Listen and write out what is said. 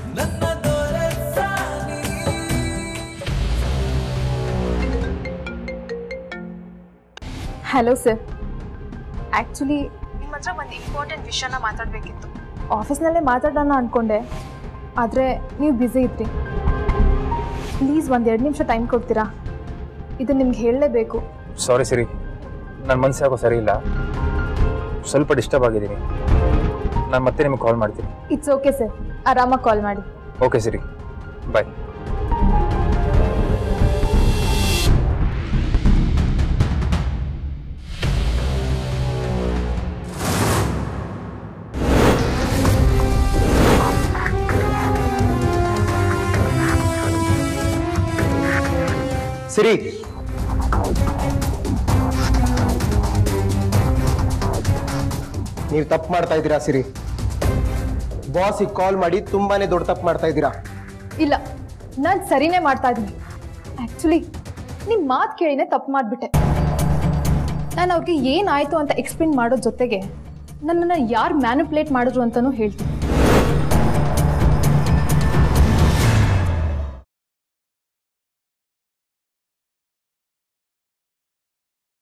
hello sir actually ನಿಮ್ಮ ಹತ್ರ ಒಂದು ಇಂಪಾರ್ಟೆಂಟ್ ವಿಷಯನ ಮಾತಾಡಬೇಕಿತ್ತು ಆಫೀಸ್ನಲ್ಲೇ ಮಾತಾಡೋಣ ಅಂದ್ಕೊಂಡೆ ಆದರೆ ನೀವು ಬ್ಯುಸಿ ಇದ್ರಿ ಪ್ಲೀಸ್ ಒಂದು ಎರಡು ನಿಮಿಷ ಟೈಮ್ ಕೊಡ್ತೀರಾ ಇದು ನಿಮ್ಗೆ ಹೇಳಲೇಬೇಕು ಸಾರಿ ಸಿರಿ ನನ್ನ ಮನಸ್ಸು ಯಾಕೋ ಸರಿ ಇಲ್ಲ ಸ್ವಲ್ಪ ಡಿಸ್ಟರ್ಬ್ ಆಗಿದ್ದೀನಿ ನಾನು ಮತ್ತೆ ನಿಮಗೆ ಕಾಲ್ ಮಾಡ್ತೀನಿ ಇಟ್ಸ್ ಓಕೆ ಸರ್ ಆರಾಮಾಗಿ ಕಾಲ್ ಮಾಡಿ ಓಕೆ ಸಿರಿ ಬಾಯ್ ಸಿರಿ ನೀವು ತಪ್ಪು ಮಾಡ್ತಾ ಇದ್ದೀರಾ ಸಿರಿ ಬಾಸಿಗೆ ಕಾಲ್ ಮಾಡಿ ತುಂಬಾನೇ ದೊಡ್ಡ ತಪ್ಪು ಮಾಡ್ತಾ ಇದ್ದೀರಾ ಇಲ್ಲ ನಾನು ಸರಿನೇ ಮಾಡ್ತಾ ಇದ್ದೀನಿ ಆ್ಯಕ್ಚುಲಿ ನಿಮ್ಮ ಮಾತು ಕೇಳಿನೇ ತಪ್ಪು ಮಾಡಿಬಿಟ್ಟೆ ನಾನು ಅವ್ರಿಗೆ ಏನಾಯಿತು ಅಂತ ಎಕ್ಸ್ಪ್ಲೇನ್ ಮಾಡೋ ಜೊತೆಗೆ ನನ್ನನ್ನು ಯಾರು ಮ್ಯಾನಿಪುಲೇಟ್ ಮಾಡಿದ್ರು ಅಂತಲೂ ಹೇಳ್ತೀನಿ